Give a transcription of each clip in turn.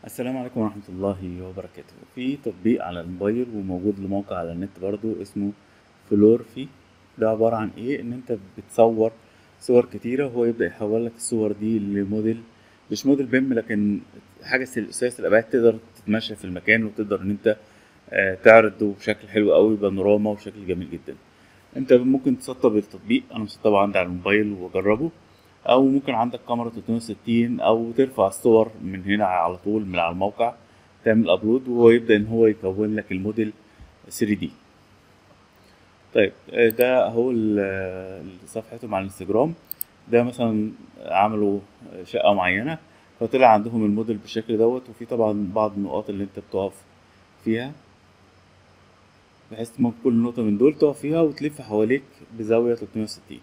السلام عليكم ورحمة الله وبركاته في تطبيق على الموبايل وموجود لموقع على النت برضو اسمه فلورفي ده عبارة عن ايه ان انت بتصور صور كتيرة وهو يبدأ يحول لك الصور دي لموديل مش موديل بيم لكن حاجة سل- ثلاثي الأبعاد تقدر تتمشى في المكان وتقدر ان انت آه، تعرضه بشكل حلو قوي بانوراما وشكل جميل جدا انت ممكن تسطب التطبيق انا مسطبه عندي على الموبايل واجربه او ممكن عندك كاميرا 360 او ترفع الصور من هنا على طول من على الموقع تعمل ابلود وهو يبدا ان هو يكون لك الموديل 3 دي طيب آه، ده هو ال- آه، صفحتهم على الانستجرام ده مثلا عملوا شقة معينة فطلع عندهم الموديل بالشكل دوت وفي طبعا بعض النقاط اللي انت بتقف فيها بحيث ممكن كل نقطة من دول تقف فيها وتلف حواليك بزاوية 360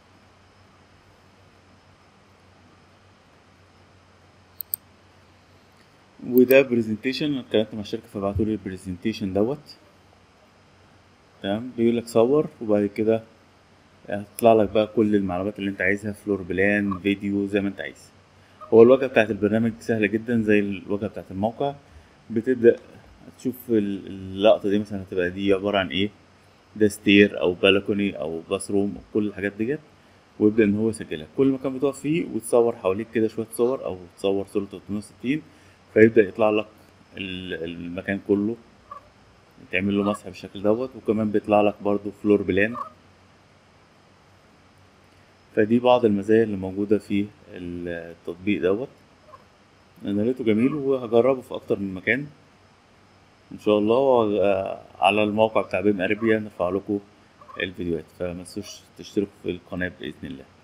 وده برزنتيشن انا اتكلمت مع الشركة فبعتوا لي البرزنتيشن دوت تمام بيقول لك صور وبعد كده هتطلع لك بقى كل المعلومات اللي انت عايزها فلور بلان فيديو زي ما انت عايز هو الواجهة بتاعت البرنامج سهلة جدا زي الواجهة بتاعت الموقع بتبدأ تشوف ال- اللقطة دي مثلا هتبقى دي عبارة عن ايه ده ستير او بالكوني او باثروم كل الحاجات ديت ويبدأ ان هو يسجلها كل مكان بتقف فيه وتصور حواليك كده شوية صور او تصور صورة 360 فيبدأ يطلع لك ال- المكان كله تعمل له مسح بالشكل دوت وكمان بيطلع لك برضو فلور بلان فدي بعض المزايا اللي موجودة في التطبيق دوت انا لقيته جميل وهجربه في اكتر من مكان ان شاء الله وه- على الموقع بتاع بيم اريبيا نرفع لكم الفيديوهات فما تنسوش تشتركوا في القناة بإذن الله